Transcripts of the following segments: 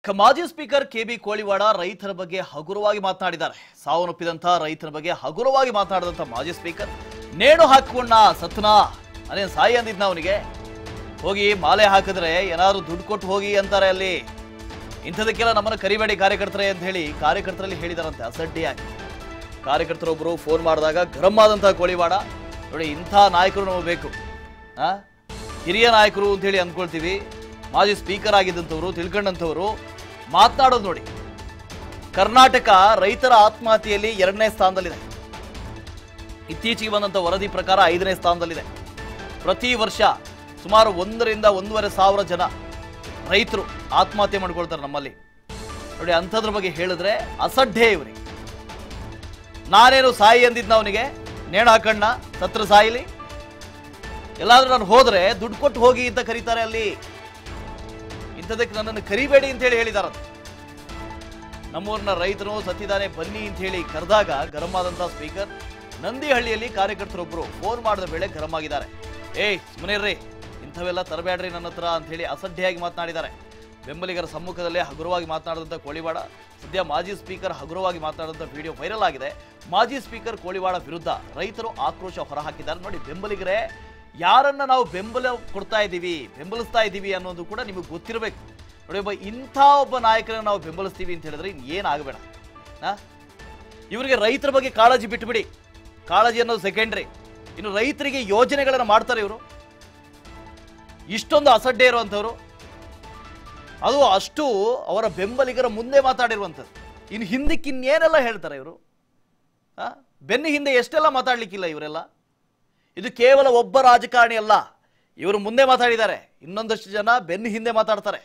ಕ- ಮಾಜಿ speaker K B Koliwad ರೈತರ ಬಗ್ಗೆ ಹಗುರವಾಗಿ ಮಾತನಾಡಿದ್ದಾರೆ ಸಾವನ್ನಪ್ಪಿದಂಥ ರೈತರ ಬಗ್ಗೆ ಹಗುರವಾಗಿ ಮಾತನಾಡಿದಂಥ ಮಾಜಿ ಸ್ಪೀಕರ್ ನೇಣು ಹಾಕೊಂಡ ಸತ್ನಾ ಅದೇನು ಸಾಯಿ ಅಂದಿದ್ನ ಅವನಿಗೆ ಹೋಗಿ ಮಾಲೆ ಹಾಕಿದ್ರೆ ಏನಾದ್ರು ದುಡ್ಡು ಕೊಟ್ಟು ಹೋಗಿ ಅಂತಾರೆ ಅಲ್ಲಿ ಇಂಥದಕ್ಕೆಲ್ಲ ನಮ್ಮನ್ನು ಕರಿಬೇಡಿ ಕಾರ್ಯಕರ್ತರೆ ಅಂತ ಹೇಳಿ ಕಾರ್ಯಕರ್ತರಲ್ಲಿ ಹೇಳಿದಾರಂತೆ ಅಸಡ್ಡೆಯಾಗಿ ಕಾರ್ಯಕರ್ತರೊಬ್ಬರು ಫೋನ್ ಮಾಡಿದಾಗ ಗರಂ ಆದಂತಹ ಕೋಳಿವಾಡ ನೋಡಿ ಇಂಥ ನಾಯಕರು ನಮಗೆ ಬೇಕು ಆ? ಹಿರಿಯ ನಾಯಕರು ಅಂತ ಹೇಳಿ ಅಂದ್ಕೊಳ್ತೀವಿ ಮಾಜಿ ಸ್ಪೀಕರ್ ಆಗಿದ್ದಂಥವ್ರು ತಿಳ್ಕೊಂಡಂಥವ್ರು ಮಾತನಾಡೋದು ನೋಡಿ ಕರ್ನಾಟಕ ರೈತರ ಆತ್ಮಹತ್ಯೆಯಲ್ಲಿ ಎರಡನೇ ಸ್ಥಾನದಲ್ಲಿದೆ ಇತ್ತೀಚೆಗೆ ಬಂದಂಥ ವರದಿ ಪ್ರಕಾರ ಐದನೇ ಸ್ಥಾನದಲ್ಲಿದೆ ಪ್ರತಿ ವರ್ಷ ಸುಮಾರು ಒಂದರಿಂದ ಒಂದೂವರೆ ಸಾವಿರ ಜನ ರೈತರು ಆತ್ಮಹತ್ಯೆ ಮಾಡ್ಕೊಳ್ತಾರೆ ನಮ್ಮಲ್ಲಿ ನೋಡಿ ಅಂಥದ್ರ ಬಗ್ಗೆ ಹೇಳಿದ್ರೆ ಅಸಡ್ಡೆ ಇವರಿಗೆ ನಾನೇನು ಸಾಯಿ ಅಂದಿದ್ನ ಅವನಿಗೆ ನೇಣು ಹಾಕಣ್ಣ ಸತ್ರ ಸಾಯಿಲಿ ಎಲ್ಲಾದ್ರೂ ನಾನು ಹೋದ್ರೆ ದುಡ್ಡು ಕೊಟ್ಟು ಹೋಗಿ ಅಂತ ಕರೀತಾರೆ ಅಲ್ಲಿ ಇಂಥದಕ್ಕೆ ನನ್ನನ್ನು ಕರಿಬೇಡಿ ಅಂತ ಹೇಳಿ ಹೇಳಿದಾರಂತೆ ನಮ್ಮೂರಿನ ರೈತರು ಸತ್ತಿದ್ದಾನೆ ಬನ್ನಿ ಅಂತ ಹೇಳಿ ಕರೆದಾಗ ಗರಂ ಆದಂತಹ ಸ್ಪೀಕರ್ ನಂದಿಹಳ್ಳಿಯಲ್ಲಿ ಕಾರ್ಯಕರ್ತರೊಬ್ಬರು ಫೋನ್ ಮಾಡಿದ ವೇಳೆ ಗರಂ ಆಗಿದ್ದಾರೆ ಏಯ್ ಸುಮ್ಮನೆ ಇಂಥವೆಲ್ಲ ತರಬೇಡ್ರಿ ನನ್ನ ಹತ್ರ ಅಂತ ಹೇಳಿ ಅಸಡ್ಡೆಯಾಗಿ ಮಾತನಾಡಿದ್ದಾರೆ ಬೆಂಬಲಿಗರ ಸಮ್ಮುಖದಲ್ಲೇ ಹಗುರವಾಗಿ ಮಾತನಾಡಿದಂಥ ಕೋಳಿವಾಡ ಸದ್ಯ ಮಾಜಿ ಸ್ಪೀಕರ್ ಹಗುರವಾಗಿ ಮಾತನಾಡಿದಂಥ ವಿಡಿಯೋ ವೈರಲ್ ಆಗಿದೆ ಮಾಜಿ ಸ್ಪೀಕರ್ ಕೋಳಿವಾಡ ವಿರುದ್ಧ ರೈತರು ಆಕ್ರೋಶ ಹೊರಹಾಕಿದ್ದಾರೆ ನೋಡಿ ಬೆಂಬಲಿಗರೇ ಯಾರನ್ನ ನಾವು ಬೆಂಬಲ ಕೊಡ್ತಾ ಇದ್ದೀವಿ ಬೆಂಬಲಿಸ್ತಾ ಇದ್ದೀವಿ ಅನ್ನೋದು ಕೂಡ ನಿಮಗೆ ಗೊತ್ತಿರಬೇಕು ನೋಡಿ ಒಬ್ಬ ಇಂಥ ಒಬ್ಬ ನಾಯಕರನ್ನ ನಾವು ಬೆಂಬಲಿಸ್ತೀವಿ ಅಂತ ಹೇಳಿದ್ರೆ ಏನಾಗಬೇಡ ಆ ಇವರಿಗೆ ರೈತರ ಬಗ್ಗೆ ಕಾಳಜಿ ಬಿಟ್ಬಿಡಿ ಕಾಳಜಿ ಅನ್ನೋದು ಸೆಕೆಂಡ್ರಿ ಇನ್ನು ರೈತರಿಗೆ ಯೋಜನೆಗಳನ್ನು ಮಾಡ್ತಾರೆ ಇವರು ಇಷ್ಟೊಂದು ಅಸಡ್ಡೆ ಇರುವಂಥವ್ರು ಅದು ಅಷ್ಟು ಅವರ ಬೆಂಬಲಿಗರ ಮುಂದೆ ಮಾತಾಡಿರುವಂಥದ್ದು ಇನ್ನು ಹಿಂದಕ್ಕೆ ಇನ್ನೇನೆಲ್ಲ ಹೇಳ್ತಾರೆ ಇವರು ಆ? ಬೆನ್ನ ಹಿಂದೆ ಎಷ್ಟೆಲ್ಲ ಮಾತಾಡ್ಲಿಕ್ಕಿಲ್ಲ ಇವರೆಲ್ಲ ಇದು ಕೇವಲ ಒಬ್ಬ ರಾಜಕಾರಣಿ ಅಲ್ಲ ಇವರು ಮುಂದೆ ಮಾತಾಡಿದ್ದಾರೆ ಇನ್ನೊಂದಷ್ಟು ಜನ ಬೆನ್ನ ಹಿಂದೆ ಮಾತಾಡ್ತಾರೆ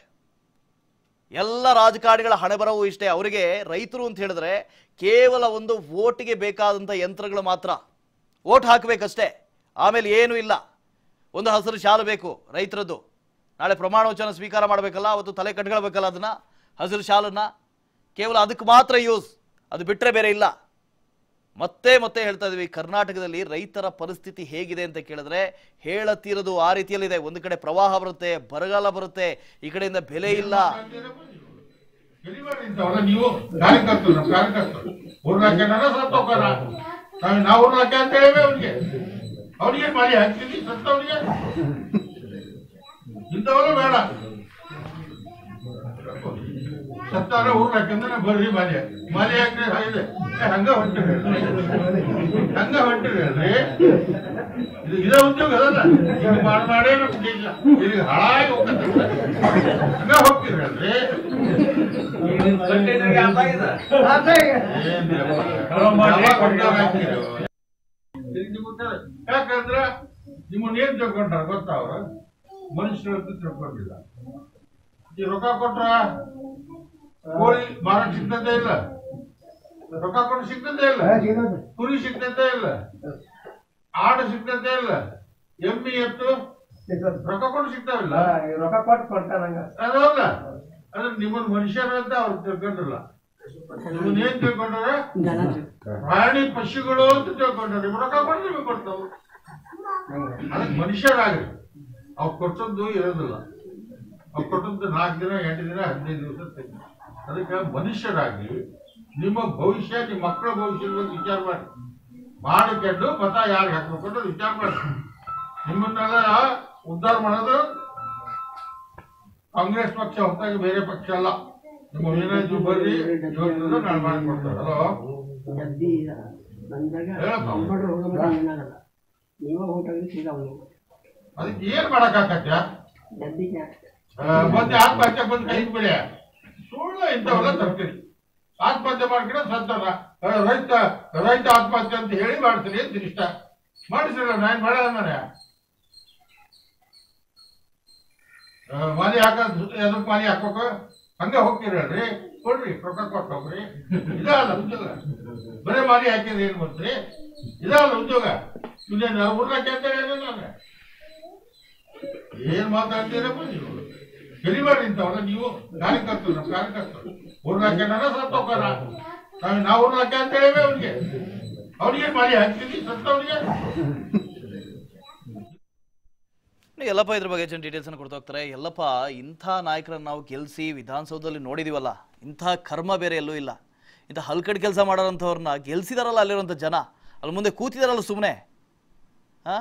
ಎಲ್ಲ ರಾಜಕಾರಣಿಗಳ ಹಣೆ ಬರವು ಇಷ್ಟೇ ಅವರಿಗೆ ರೈತರು ಅಂತ ಹೇಳಿದ್ರೆ ಕೇವಲ ಒಂದು ಓಟಿಗೆ ಬೇಕಾದಂಥ ಯಂತ್ರಗಳು ಮಾತ್ರ ಓಟ್ ಹಾಕಬೇಕಷ್ಟೇ ಆಮೇಲೆ ಏನೂ ಇಲ್ಲ ಒಂದು ಹಸಿರು ಶಾಲು ಬೇಕು ರೈತರದ್ದು ನಾಳೆ ಪ್ರಮಾಣ ವಚನ ಸ್ವೀಕಾರ ಮಾಡಬೇಕಲ್ಲ ಅವತ್ತು ತಲೆ ಕಟ್ಕೊಳ್ಬೇಕಲ್ಲ ಅದನ್ನ ಹಸಿರು ಶಾಲನ್ನ ಕೇವಲ ಅದಕ್ಕೆ ಮಾತ್ರ ಯೂಸ್ ಅದು ಬಿಟ್ಟರೆ ಬೇರೆ ಇಲ್ಲ ಮತ್ತೆ ಮತ್ತೆ ಹೇಳ್ತಾ ಇದೀವಿ ಕರ್ನಾಟಕದಲ್ಲಿ ರೈತರ ಪರಿಸ್ಥಿತಿ ಹೇಗಿದೆ ಅಂತ ಕೇಳಿದ್ರೆ ಹೇಳತೀರದು ಆ ರೀತಿಯಲ್ಲಿದೆ ಒಂದು ಕಡೆ ಪ್ರವಾಹ ಬರುತ್ತೆ ಬರಗಾಲ ಬರುತ್ತೆ ಈ ಕಡೆಯಿಂದ ಬೆಲೆ ಇಲ್ಲ ಗೆಲಿಬೇಡ್ರಿ ಇಂಥವ್ರ ನೀವು ಕಾರ್ಯಕರ್ತರು ನಮ್ಮ ಕಾರ್ಯಕರ್ತರು ಊರ್ನಾಕೆ ನನ್ನ ಸತ್ತೋಕಾರ ನಾವು ನಾವು ಊರ್ನಾಕೆ ಅಂತ ಹೇಳಿವೆ ಅವ್ರಿಗೆ ಅವ್ರಿಗೆ ಮಾಡಿ ಹಾಕ್ತೀವಿ ಸತ್ತವ್ರಿಗೆ ಇಂಥವೆಲ್ಲ ಬೇಡ ಸತ್ತಾರ ಊರ್ನಾಕೆ ಅಂದ್ರೆ ಬರ್ರಿ ಮಾಲಿ ಮಾಲಿ ಹಾಕ್ರಿ ಹಾಗಿದೆ ಏ, ಹಂಗ ಹೊಂಟಿರಿ ಹಂಗ ಹೊಂಟಿರಿ ಅಲ್ರಿ ಇದು ಇದೇ ಉದ್ಯೋಗ ಅದಲ್ಲ ಈಗ ಮಾಡ್ ಮಾಡೇ ಇಲ್ಲ ಈಗ ಹಾಳಾಗಿ ಹೋಗ್ತದೆ ಹಂಗ ಹೋಗ್ತೀರಲ್ರಿ ಯಾಕಂದ್ರ ನಿಮ್ಮನ್ನ ಏನ್ ತಿಳ್ಕೊಂಡ್ರ ಗೊತ್ತಾ ಅವ್ರ ಮನುಷ್ಯರು ಅಂತ ತಿಳ್ಕೊಂಡಿಲ್ಲ ಈ ರೊಕ್ಕ ಕೊಟ್ರ ಕೋಳಿ ಮಾರಕ್ ಸಿಗ್ತದೆ ಇಲ್ಲ ರೊಕ್ಕ ಕೊಟ್ಟು ಸಿಗ್ತದೆ ಇಲ್ಲ ಕುರಿ ಸಿಗ್ತದೆ ಇಲ್ಲ ಆಡು ಸಿಗ್ತದೆ ಇಲ್ಲ ಎಮ್ಮಿ ಎತ್ತು ರೊಕ್ಕ ಕೊಟ್ಟು ಸಿಗ್ತಾವಿಲ್ಲ ರೊಕ್ಕ ಕೊಟ್ಟು ಕೊಡ್ತಾರಂಗ ಅದಲ್ಲ ಅದ್ರ ನಿಮ್ಮನ್ನ ಮನುಷ್ಯರು ಅಂತ ಅವ್ರು ತಿಳ್ಕೊಂಡಿಲ್ಲ ನಿಮ್ಮನ್ನ ಏನ್ ತಿಳ್ಕೊಂಡ್ರ ಪ್ರಾಣಿ ಪಶುಗಳು ಅಂತ ತಿಳ್ಕೊಂಡ್ರೆ ನಿಮ್ ರೊಕ್ಕ ಕೊಟ್ಟು ನಿಮಗೆ ಕೊಡ್ತಾವ ಅದಕ್ಕೆ ಮನುಷ್ಯರಾಗ್ರಿ ಅವ್ರು ಕೊಟ್ಟದ್ದು ಇರೋದಿಲ್ಲ ಅವ್ರು ಕೊಟ್ಟದ್ದು ನಾಲ್ಕು ದಿನ ಎಂಟು ದಿನ ಹದಿನೈದು ದಿವಸ ತೆಗ್ದು. ಅದಕ್ಕೆ ಮನುಷ್ಯರಾಗಿ ನಿಮ್ಮ ಭವಿಷ್ಯ ನಿಮ್ಮ ಮಕ್ಕಳ ಭವಿಷ್ಯದ ಬಗ್ಗೆ ವಿಚಾರ ಮಾಡಿ ಮಾಡಿ ಕೆಟ್ಟು ಮತ ಯಾರಿಗೆ ಹಾಕ್ಬೇಕು ಅಂತ ವಿಚಾರ ಮಾಡಿ ನಿಮ್ಮನ್ನೆಲ್ಲ ಉದ್ಧಾರ ಮಾಡೋದು ಕಾಂಗ್ರೆಸ್ ಪಕ್ಷ ಹೊತ್ತಾಗಿ ಬೇರೆ ಪಕ್ಷ ಅಲ್ಲ ನಿಮ್ಮ ಏನಾಯ್ತು ಬರ್ರಿ ಇವತ್ತು ನಾನು ಮಾಡಿಕೊಡ್ತಾರೆ ಹಲೋ ಗದ್ದಿ ಬಂದಾಗ ಹೇಳಪ್ಪ. ಕಂಪ್ಯೂಟರ್ ಹೋಗೋ ಏನಾಗಲ್ಲ ನೀವ ಊಟ ಸೀದಾ ಹೋಗಿ ಅದಕ್ಕೆ ಏನ್ ಮಾಡಕ್ಕಾಗತ್ಯ ಗದ್ದಿಗೆ ಮತ್ತೆ ಆತ್ಮಹತ್ಯೆ ಬಂದು ಕೈ ಬಿಡಿ ಸುಳ್ಳು ಇಂಥವೆಲ್ಲ ತರ್ತೀರಿ ಆತ್ಮಹತ್ಯೆ ಮಾಡ್ಕೊಂಡ್ರೆ ಸತ್ತಾರ ಆ, ರೈತ ರೈತ ಆತ್ಮಹತ್ಯೆ ಅಂತ ಹೇಳಿ ಮಾಡ್ತೀರಿ ಅಂತ ಇಷ್ಟ ಮಾಡಿಸಿಲ್ಲ ನಾನು ಮಾಡಲ್ಲ ನಾನು ಮಾಲಿ ಹಾಕ ಎದಕ್ ಮಾಲಿ ಹಾಕೋಕ ಹಂಗ ಹೋಗ್ತೀರಲ್ರಿ ಕೊಡ್ರಿ ರೊಕ್ಕ ಕೊಟ್ಟು ಹೋಗ್ರಿ ಇದಲ್ಲ ಉದ್ಯೋಗ ಬರೇ ಮಾಲಿ ಹಾಕಿದ್ರೆ ಏನ್ ಮಾಡ್ತೀರಿ ಇದಲ್ಲ ಉದ್ಯೋಗ ಇನ್ನೇನು ಊರ್ನಾಕೆ ಅಂತ ಹೇಳಿ ನಾನು ಏನ್ ಮಾತಾಡ್ತೀರಪ್ಪ ನೀವು ಗೆಲಿಬೇಡ್ರಿ ಇಂಥವ್ರ ನೀವು ಕಾರ್ಯಕರ್ತರು ನಮ್ಮ ಕಾರ್ಯಕರ್ತರು ಊರ್ನಾಕೆ ನನ್ನ ಸತ್ತೋಕಾರ ನಾವು ನಾವು ಊರ್ನಾಕೆ ಅಂತ ಹೇಳಿವೆ ಅವ್ರಿಗೆ ಅವ್ರಿಗೆ ಮಾಡಿ ಹಾಕ್ತೀವಿ ಸತ್ತವ್ರಿಗೆ ಎಲ್ಲಪ್ಪ ಇದ್ರ ಬಗ್ಗೆ ಹೆಚ್ಚಿನ ಡೀಟೇಲ್ಸ್ ಅನ್ನು ಕೊಡ್ತಾ ಹೋಗ್ತಾರೆ ಎಲ್ಲಪ್ಪ ಇಂಥ ನಾಯಕರನ್ನ ನಾವು ಗೆಲ್ಸಿ ವಿಧಾನಸೌಧದಲ್ಲಿ ನೋಡಿದೀವಲ್ಲ ಇಂಥ ಕರ್ಮ ಬೇರೆ ಎಲ್ಲೂ ಇಲ್ಲ ಇಂಥ ಹಲ್ಕಡ್ ಕೆಲಸ ಮಾಡೋರಂಥವ್ರನ್ನ ಗೆಲ್ಸಿದಾರಲ್ಲ ಅಲ್ಲಿರುವಂಥ ಜನ ಅಲ್ಲಿ ಮುಂದೆ ಕೂತಿದಾರಲ್ಲ ಸುಮ್ಮನೆ ಹಾ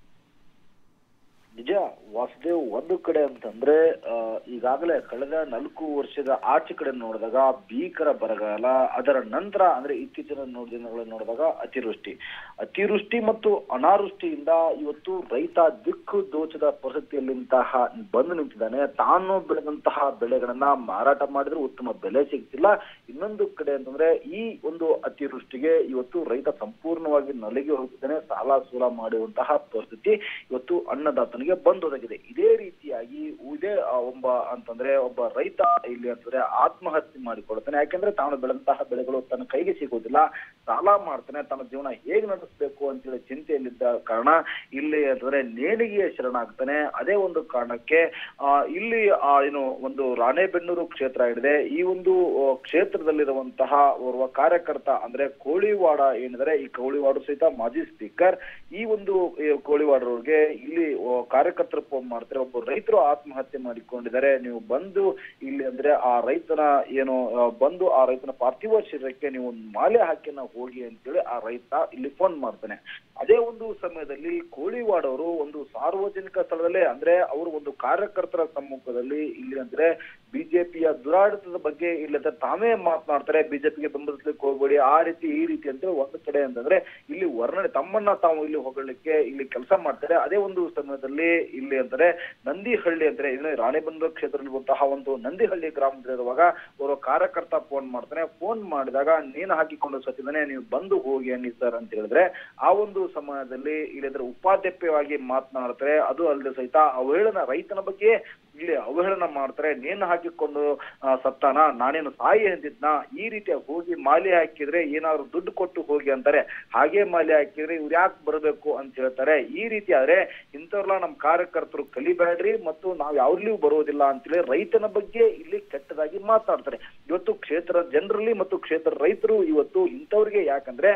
ನಿಜ ವಾಸುದೇವ್ ಒಂದು ಕಡೆ ಅಂತಂದ್ರೆ ಆ, ಈಗಾಗಲೇ ಕಳೆದ ನಾಲ್ಕು ವರ್ಷದ ಆಚೆ ಕಡೆ ನೋಡಿದಾಗ ಭೀಕರ ಬರಗಾಲ ಅದರ ನಂತರ ಅಂದ್ರೆ ಇತ್ತೀಚಿನ ನೋ- ದಿನಗಳನ್ನು ನೋಡಿದಾಗ ಅತಿವೃಷ್ಟಿ ಅತಿವೃಷ್ಟಿ ಮತ್ತು ಅನಾವೃಷ್ಟಿಯಿಂದ ಇವತ್ತು ರೈತ ದಿಕ್ಕು ದೋಚದ ಪರಿಸ್ಥಿತಿಯಲ್ಲಿಂತಹ ಬಂದು ನಿಂತಿದ್ದಾನೆ ತಾನು ಬೆಳೆದಂತಹ ಬೆಳೆಗಳನ್ನ ಮಾರಾಟ ಮಾಡಿದ್ರೆ ಉತ್ತಮ ಬೆಲೆ ಸಿಗ್ತಿಲ್ಲ ಇನ್ನೊಂದು ಕಡೆ ಅಂತಂದ್ರೆ ಈ ಒಂದು ಅತಿವೃಷ್ಟಿಗೆ ಇವತ್ತು ರೈತ ಸಂಪೂರ್ಣವಾಗಿ ನಲಿಗೆ ಹೋಗಿದ್ದಾನೆ ಸಾಲ ಸೂಲ ಮಾಡುವಂತಹ ಪರಿಸ್ಥಿತಿ ಇವತ್ತು ಅನ್ನದಾತನಿಗೆ ಬಂದೊದಗಿದೆ ಇದೇ ರೀತಿಯಾಗಿ ಇದೇ ಆ, ಒಬ್ಬ ಅಂತಂದ್ರೆ ಒಬ್ಬ ರೈತ ಇಲ್ಲಿ ಅಂತಂದ್ರೆ ಆತ್ಮಹತ್ಯೆ ಮಾಡಿಕೊಳ್ತಾನೆ ಯಾಕೆಂದ್ರೆ ತಾನು ಬೆಳೆದಂತಹ ಬೆಳೆಗಳು ತನ್ನ ಕೈಗೆ ಸಿಗುವುದಿಲ್ಲ ಸಾಲ ಮಾಡ್ತಾನೆ ತನ್ನ ಜೀವನ ಹೇಗೆ ನಡೆಸಬೇಕು ಅಂತೇಳಿ ಚಿಂತೆಯಲ್ಲಿದ್ದ ಕಾರಣ ಇಲ್ಲಿ ಅಂತಂದ್ರೆ ನೇಣಿಗೆಯ ಶರಣಾಗ್ತಾನೆ ಅದೇ ಒಂದು ಕಾರಣಕ್ಕೆ ಆ, ಇಲ್ಲಿ ಆ, ಏನು ಒಂದು ರಾಣೆಬೆನ್ನೂರು ಕ್ಷೇತ್ರ ಏನಿದೆ ಈ ಒಂದು ಆ, ಕ್ಷೇತ್ರದಲ್ಲಿರುವಂತಹ ಓರ್ವ ಕಾರ್ಯಕರ್ತ ಅಂದ್ರೆ ಕೋಳಿವಾಡ ಏನಿದ್ರೆ ಈ ಕೋಳಿವಾಡ ಸಹಿತ ಮಾಜಿ ಸ್ಪೀಕರ್ ಈ ಒಂದು ಈ ಕೋಳಿವಾಡರವ್ರಿಗೆ ಇಲ್ಲಿ ಆ, ಕಾರ್ಯಕರ್ತರು ಫೋನ್ ಮಾಡ್ತಾರೆ ಒಬ್ಬ ರೈತರು ಆತ್ಮಹತ್ಯೆ ಮಾಡಿಕೊಂಡಿದ್ದಾರೆ ನೀವು ಬಂದು ಇಲ್ಲಿ ಅಂದ್ರೆ ಆ ರೈತನ ಏನು ಆ, ಬಂದು ಆ ರೈತನ ಪಾರ್ಥಿವ ಶರೀರಕ್ಕೆ ನೀವು ಒಂದು ಮಾಲೆ ಹಾಕಿ ನಾವು ಹೋಗಿ ಅಂತೇಳಿ ಆ ರೈತ ಇಲ್ಲಿ ಫೋನ್ ಮಾಡ್ತಾನೆ ಅದೇ ಒಂದು ಸಮಯದಲ್ಲಿ ಕೋಳಿವಾಡವರು ಒಂದು ಸಾರ್ವಜನಿಕ ಸ್ಥಳದಲ್ಲೇ ಅಂದ್ರೆ ಅವರು ಒಂದು ಕಾರ್ಯಕರ್ತರ ಸಮ್ಮುಖದಲ್ಲಿ ಇಲ್ಲಿ ಅಂದ್ರೆ ಬಿಜೆಪಿಯ ದುರಾಡಳಿತದ ಬಗ್ಗೆ ಇಲ್ಲಿ ಅಂತ ತಾವೇ ಮಾತನಾಡ್ತಾರೆ ಬಿಜೆಪಿಗೆ ಬೆಂಬಲಿಸ್ಲಿಕ್ಕೆ ಹೋಗ್ಬೇಡಿ ಆ ರೀತಿ ಈ ರೀತಿ ಅಂತ ಒಂದು ಕಡೆ ಅಂತಂದ್ರೆ ಇಲ್ಲಿ ವರ್ಣನೆ ತಮ್ಮನ್ನ ತಾವು ಇಲ್ಲಿ ಹೊಗಳಲಿಕ್ಕೆ ಇಲ್ಲಿ ಕೆಲಸ ಮಾಡ್ತಾರೆ ಅದೇ ಒಂದು ಸಮಯದಲ್ಲಿ ಇಲ್ಲಿ ಅಂದ್ರೆ ನಂದಿಹಳ್ಳಿ ಅಂದ್ರೆ ಇನ್ನು ರಾಣೆಬೆನ್ನೂರು ಕ್ಷೇತ್ರದಲ್ಲಿರುವಂತಹ ಒಂದು ನಂದಿಹಳ್ಳಿ ಗ್ರಾಮದಲ್ಲಿರುವಾಗ ಅವರು ಕಾರ್ಯಕರ್ತ ಫೋನ್ ಮಾಡ್ತಾನೆ ಫೋನ್ ಮಾಡಿದಾಗ ನೀನು ಹಾಕಿಕೊಂಡು ಸತ್ತಿದ್ದಾನೆ ನೀವು ಬಂದು ಹೋಗಿ ಅನ್ನಿ ಸರ್ ಅಂತ ಹೇಳಿದ್ರೆ ಆ ಒಂದು ಸಮಯದಲ್ಲಿ ಇಲ್ಲಿ ಅಂದ್ರೆ ಉಪಾಧ್ಯಕ್ಷವಾಗಿ ಮಾತನಾಡ್ತಾರೆ ಅದು ಅಲ್ಲದೆ ಸಹಿತ ಅವಹೇಳನ ರೈತನ ಬಗ್ಗೆ ಇಲ್ಲಿ ಅವಹೇಳನ ಮಾಡ್ತಾರೆ ನೇಣು ಹಾಕಿಕೊಂಡು ಆ, ಸತ್ತಾನ ನಾನೇನು ಸಾಯಿ ಅಂದಿದ್ನ ಈ ರೀತಿಯ ಹೋಗಿ ಮಾಲೆ ಹಾಕಿದ್ರೆ ಏನಾದ್ರು ದುಡ್ಡು ಕೊಟ್ಟು ಹೋಗಿ ಅಂತಾರೆ ಹಾಗೆ ಮಾಲೆ ಹಾಕಿದ್ರೆ ಇವ್ರು ಯಾಕೆ ಬರಬೇಕು ಅಂತ ಹೇಳ್ತಾರೆ ಈ ರೀತಿ ಆದ್ರೆ ಇಂಥವ್ರಲ್ಲ ನಮ್ ಕಾರ್ಯಕರ್ತರು ಕಲಿಬೇಡ್ರಿ ಮತ್ತು ನಾವ್ ಯಾವ್ಲಿಯೂ ಬರೋದಿಲ್ಲ ಅಂತೇಳಿ ರೈತನ ಬಗ್ಗೆ ಇಲ್ಲಿ ಕೆಟ್ಟದಾಗಿ ಮಾತಾಡ್ತಾರೆ ಇವತ್ತು ಕ್ಷೇತ್ರ ಜನರಲ್ಲಿ ಮತ್ತು ಕ್ಷೇತ್ರ ರೈತರು ಇವತ್ತು ಇಂಥವ್ರಿಗೆ ಯಾಕಂದ್ರೆ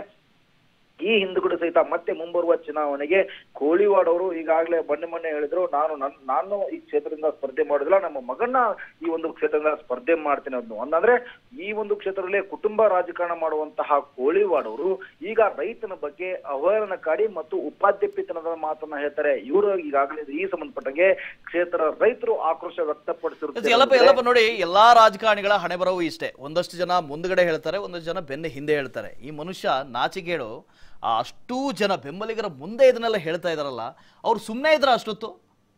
ಈ ಹಿಂದುಗಡೆ ಸಹಿತ ಮತ್ತೆ ಮುಂಬರುವ ಚುನಾವಣೆಗೆ ಕೋಳಿವಾಡ್ ಅವರು ಈಗಾಗಲೇ ಮೊನ್ನೆ ಮೊನ್ನೆ ಹೇಳಿದ್ರು ನಾನು ನನ್ ನಾನು ಈ ಕ್ಷೇತ್ರದಿಂದ ಸ್ಪರ್ಧೆ ಮಾಡೋದಿಲ್ಲ ನಮ್ಮ ಮಗನ್ನ ಈ ಒಂದು ಕ್ಷೇತ್ರದಿಂದ ಸ್ಪರ್ಧೆ ಮಾಡ್ತೀನಿ ಅನ್ನೋ ಅಂದ್ರೆ ಈ ಒಂದು ಕ್ಷೇತ್ರದಲ್ಲಿ ಕುಟುಂಬ ರಾಜಕಾರಣ ಮಾಡುವಂತಹ ಕೋಳಿವಾಡ್ ಅವರು ಈಗ ರೈತನ ಬಗ್ಗೆ ಅವಹೇಳನಕಾರಿ ಮತ್ತು ಉಪಾಧ್ಯಪಿತನದ ಮಾತನ್ನ ಹೇಳ್ತಾರೆ ಇವರು ಈಗಾಗಲೇ ಈ ಸಂಬಂಧಪಟ್ಟಂಗೆ ಕ್ಷೇತ್ರ ರೈತರು ಆಕ್ರೋಶ ಎಲ್ಲಪ್ಪ ಎಲ್ಲಪ್ಪ ವ್ಯಕ್ತಪಡಿಸಿರುತ್ತಾರೆ ನೋಡಿ ಎಲ್ಲಾ ರಾಜಕಾರಣಿಗಳ ಹಣೆ ಬರವು ಇಷ್ಟೇ ಒಂದಷ್ಟು ಜನ ಮುಂದ್ಗಡೆ ಹೇಳ್ತಾರೆ ಒಂದಷ್ಟು ಜನ ಬೆನ್ನ ಹಿಂದೆ ಹೇಳ್ತಾರೆ ಈ ಮನುಷ್ಯ ನಾಚಿಗೇಡು ಆ ಅಷ್ಟೂ ಜನ ಬೆಂಬಲಿಗರ ಮುಂದೆ ಇದನ್ನೆಲ್ಲ ಹೇಳ್ತಾ ಇದಾರಲ್ಲ ಅವ್ರು ಸುಮ್ಮನೆ ಇದ್ರ ಅಷ್ಟೊತ್ತು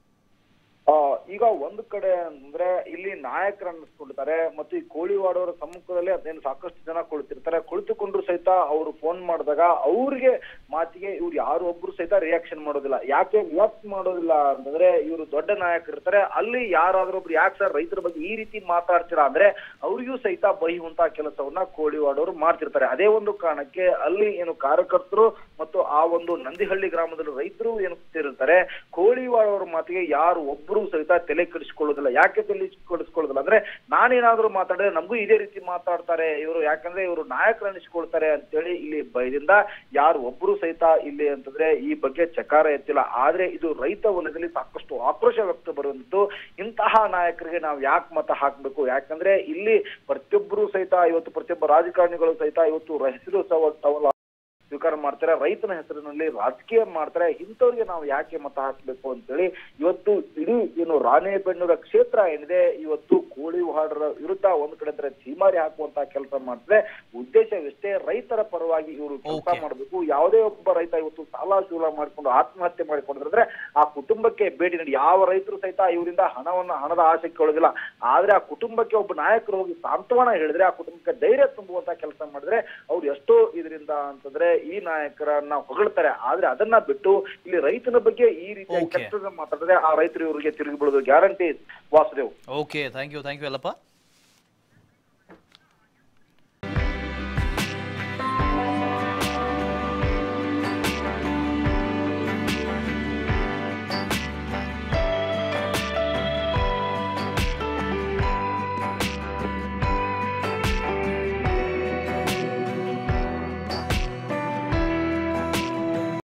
ಆ, ಈಗ ಒಂದು ಕಡೆ ಅಂದ್ರೆ ಇಲ್ಲಿ ನಾಯಕರು ಅನ್ನಿಸ್ಕೊಂಡಿರ್ತಾರೆ ಮತ್ತು ಈ ಕೋಳಿವಾಡವರ ಸಮ್ಮುಖದಲ್ಲಿ ಅದೇನು ಸಾಕಷ್ಟು ಜನ ಕುಳಿತಿರ್ತಾರೆ ಕುಳಿತುಕೊಂಡ್ರು ಸಹಿತ ಅವರು ಫೋನ್ ಮಾಡಿದಾಗ ಅವ್ರಿಗೆ ಮಾತಿಗೆ ಇವ್ರು ಯಾರು ಒಬ್ರು ಸಹಿತ ರಿಯಾಕ್ಷನ್ ಮಾಡೋದಿಲ್ಲ ಯಾಕೆ ರಿಯಾಕ್ಟ್ ಮಾಡೋದಿಲ್ಲ ಅಂತಂದ್ರೆ ಇವರು ದೊಡ್ಡ ನಾಯಕರು ಇರ್ತಾರೆ ಅಲ್ಲಿ ಯಾರಾದ್ರೂ ಒಬ್ರು ಯಾಕೆ ಸರ್ ರೈತರ ಬಗ್ಗೆ ಈ ರೀತಿ ಮಾತಾಡ್ತೀರಾ ಅಂದ್ರೆ ಅವ್ರಿಗೂ ಸಹಿತ ಬೈಯುವಂತ ಕೆಲಸವನ್ನ ಕೋಳಿವಾಡವರು ಮಾಡ್ತಿರ್ತಾರೆ ಅದೇ ಒಂದು ಕಾರಣಕ್ಕೆ ಅಲ್ಲಿ ಏನು ಕಾರ್ಯಕರ್ತರು ಮತ್ತು ಆ ಒಂದು ನಂದಿಹಳ್ಳಿ ಗ್ರಾಮದಲ್ಲಿ ರೈತರು ಏನು ಸೇರಿರ್ತಾರೆ ಕೋಳಿವಾಡ್ ಅವ್ರ ಮಾತಿಗೆ ಯಾರು ಒಬ್ರು ಸಹಿತ ತಲೆ ಕೆಡಿಸ್ಕೊಳ್ಳೋದಿಲ್ಲ ಯಾಕೆ ತಲೆ ಕೆಡಿಸ್ಕೊಳ್ಳೋದಿಲ್ಲ ಅಂದ್ರೆ ನಾನೇನಾದ್ರೂ ಮಾತಾಡಿದ್ರೆ ನಮಗೂ ಇದೇ ರೀತಿ ಮಾತಾಡ್ತಾರೆ ಇವರು ಯಾಕಂದ್ರೆ ಇವರು ನಾಯಕರು ಅನಿಸ್ಕೊಳ್ತಾರೆ ಅಂತೇಳಿ ಇಲ್ಲಿ ಭಯದಿಂದ ಯಾರು ಒಬ್ರು ಸಹಿತ ಇಲ್ಲಿ ಅಂತಂದ್ರೆ ಈ ಬಗ್ಗೆ ಚಕಾರ ಎತ್ತಿಲ್ಲ ಆದ್ರೆ ಇದು ರೈತ ವಲಯದಲ್ಲಿ ಸಾಕಷ್ಟು ಆಕ್ರೋಶ ವ್ಯಕ್ತ ಬರುವಂತದ್ದು ಇಂತಹ ನಾಯಕರಿಗೆ ನಾವು ಯಾಕೆ ಮತ ಹಾಕ್ಬೇಕು ಯಾಕಂದ್ರೆ ಇಲ್ಲಿ ಪ್ರತಿಯೊಬ್ಬರು ಸಹಿತ ಇವತ್ತು ಪ್ರತಿಯೊಬ್ಬ ರಾಜಕಾರಣಿಗಳು ಸಹಿತ ಇವತ್ತು ಹೆಸರು ಸವ ಸವಾಲ ಸ್ವೀಕಾರ ಮಾಡ್ತಾರೆ ರೈತನ ಹೆಸರಿನಲ್ಲಿ ರಾಜಕೀಯ ಮಾಡ್ತಾರೆ ಇಂಥವ್ರಿಗೆ ನಾವು ಯಾಕೆ ಮತ ಹಾಕ್ಬೇಕು ಅಂತೇಳಿ ಇವತ್ತು ಇಡೀ ಏನು ರಾಣೆಬೆನ್ನೂರ ಕ್ಷೇತ್ರ ಏನಿದೆ ಇವತ್ತು ಕೋಳಿವಾಡರ ವಿರುದ್ಧ ಒಂದ್ ಕಡೆ ಅಂದ್ರೆ ಚೀಮಾರಿ ಹಾಕುವಂತ ಕೆಲಸ ಮಾಡ್ತಾರೆ ಉದ್ದೇಶವಿಷ್ಟೇ ರೈತರ ಪರವಾಗಿ ಇವರು ಕೆಲಸ Okay. ಮಾಡಬೇಕು ಯಾವುದೇ ಒಬ್ಬ ರೈತ ಇವತ್ತು ಸಾಲ ಸೂಲ ಮಾಡ್ಕೊಂಡು ಆತ್ಮಹತ್ಯೆ ಮಾಡಿಕೊಂಡಿದ್ರೆ ಆ ಕುಟುಂಬಕ್ಕೆ ಭೇಟಿ ನೀಡಿ ಯಾವ ರೈತರು ಸಹಿತ ಇವರಿಂದ ಹಣವನ್ನ ಹಣದ ಆಸೆ ಕೇಳೋದಿಲ್ಲ ಆದ್ರೆ ಆ ಕುಟುಂಬಕ್ಕೆ ಒಬ್ಬ ನಾಯಕರು ಹೋಗಿ ಸಾಂತ್ವನ ಹೇಳಿದ್ರೆ ಆ ಕುಟುಂಬಕ್ಕೆ ಧೈರ್ಯ ತುಂಬುವಂತ ಕೆಲಸ ಮಾಡಿದ್ರೆ ಅವ್ರು ಎಷ್ಟೋ ಇದರಿಂದ ಅಂತಂದ್ರೆ ಈ ನಾಯಕರನ್ನ ಹೊಗಳ್ತಾರೆ ಆದ್ರೆ ಅದನ್ನ ಬಿಟ್ಟು ಇಲ್ಲಿ ರೈತನ ಬಗ್ಗೆ ಈ ರೀತಿಯ Okay. ಕೆಟ್ಟದ ಮಾತಾಡಿದ್ರೆ ಆ ರೈತರು ಇವರಿಗೆ ತಿರುಗಿ ಬೀಳೋದು guarantee Vasudev okay thank you thank you Yellappa